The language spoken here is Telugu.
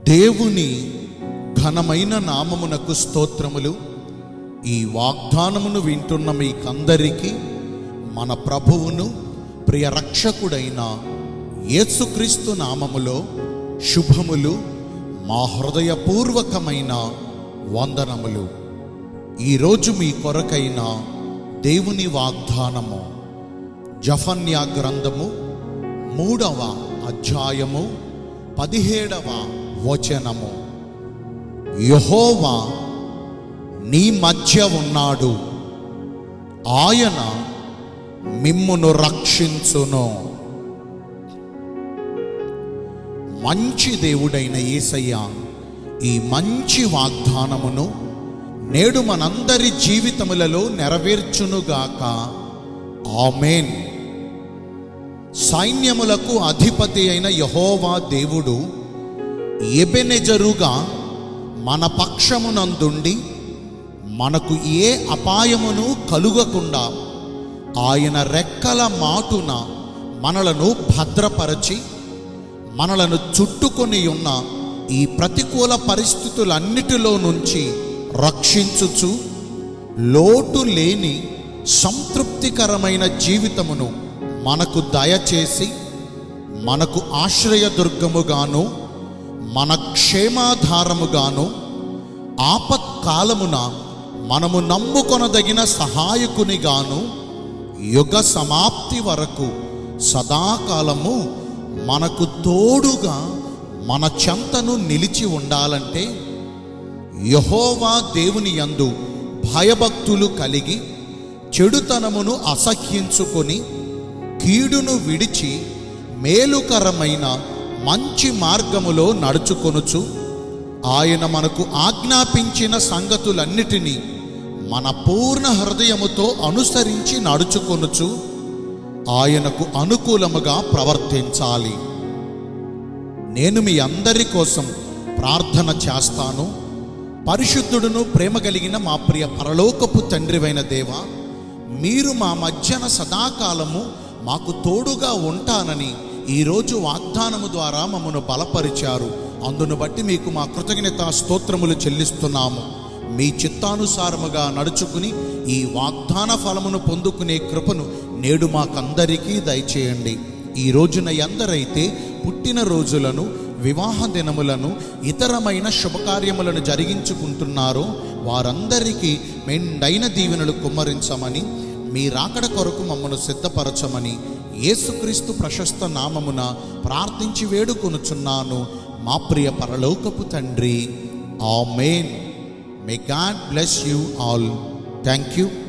దేవుని ఘనమైన నామమునకు స్తోత్రములు ఈ వాగ్దానమును వింటున్న మీకందరికీ మన ప్రభువును ప్రియ రక్షకుడైన యేసుక్రీస్తు నామములో శుభములు మా హృదయపూర్వకమైన వందనములు ఈరోజు మీ కొరకైన దేవుని వాగ్దానము జఫన్యా గ్రంథము మూడవ అధ్యాయము పదిహేడవ వచనము యహోవా నీ మధ్య ఉన్నాడు ఆయన మిమ్మును రక్షించును మంచి దేవుడైన యేసయ్య ఈ మంచి వాగ్దానమును నేడు మనందరి జీవితములలో నెరవేర్చునుగాక ఆమెన్ సైన్యములకు అధిపతి అయిన యహోవా దేవుడు ఎబెనెజరుగా మన పక్షమునందుండి మనకు ఏ అపాయమును కలుగకుండా ఆయన రెక్కల మాటున మనలను భద్రపరచి మనలను చుట్టుకొని ఉన్న ఈ ప్రతికూల పరిస్థితులన్నిటిలో నుంచి రక్షించుచు లోటు లేని సంతృప్తికరమైన జీవితమును మనకు దయచేసి మనకు ఆశ్రయదుర్గముగాను మన క్షేమాధారముగాను ఆపత్కాలమున మనము నమ్ముకొనదగిన సహాయకునిగాను యుగ సమాప్తి వరకు సదాకాలము మనకు తోడుగా మన చెంతను నిలిచి ఉండాలంటే యహోవా దేవుని యందు భయభక్తులు కలిగి చెడుతనమును అసహ్యించుకొని కీడును విడిచి మేలుకరమైన మంచి మార్గములో నడుచుకొనుచు ఆయన మనకు ఆజ్ఞాపించిన సంగతులన్నిటినీ మన పూర్ణ హృదయముతో అనుసరించి నడుచుకొనుచు ఆయనకు అనుకూలముగా ప్రవర్తించాలి నేను మీ అందరి కోసం ప్రార్థన చేస్తాను పరిశుద్ధుడును ప్రేమ కలిగిన మా ప్రియ పరలోకపు తండ్రివైన దేవ మీరు మా మధ్యన సదాకాలము మాకు తోడుగా ఉంటానని ఈరోజు వాగ్దానము ద్వారా మమ్మను బలపరిచారు అందును బట్టి మీకు మా కృతజ్ఞత స్తోత్రములు చెల్లిస్తున్నాము మీ చిత్తానుసారముగా నడుచుకుని ఈ వాగ్దాన ఫలమును పొందుకునే కృపను నేడు మాకందరికీ దయచేయండి ఈ రోజున ఎందరైతే పుట్టిన రోజులను వివాహ దినములను ఇతరమైన శుభకార్యములను జరిగించుకుంటున్నారో వారందరికీ మెండైన దీవెనలు కుమ్మరించమని మీ రాకడ కొరకు మమ్మను సిద్ధపరచమని యేసుక్రీస్తు ప్రశస్త నామమున ప్రార్థించి వేడుకొనుచున్నాను మా ప్రియ పరలోకపు తండ్రి amen may God bless you all thank you